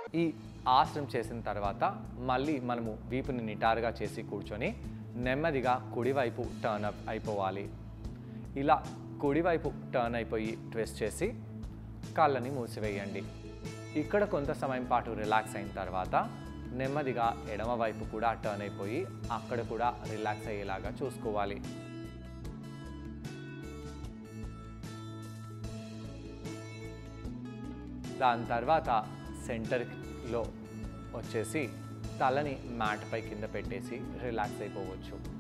ఈ ఆసనం చేసిన తర్వాత మళ్ళీ మనము వీపుని నిటారుగా చేసి కూర్చొని నెమ్మదిగా కుడివైపు టర్న్ అప్ అయిపోవాలి ఇలా కుడివైపు టర్న్ అయిపోయి ట్విస్ట్ చేసి కాళ్ళని మూసివేయండి ఇక్కడ కొంత సమయం పాటు రిలాక్స్ అయిన తర్వాత నెమ్మదిగా ఎడమ వైపు కూడా టర్న్ అయిపోయి అక్కడ కూడా రిలాక్స్ అయ్యేలాగా చూసుకోవాలి దాని తర్వాత సెంటర్లో వచ్చేసి తలని మ్యాట్ పై కింద పెట్టేసి రిలాక్స్ అయిపోవచ్చు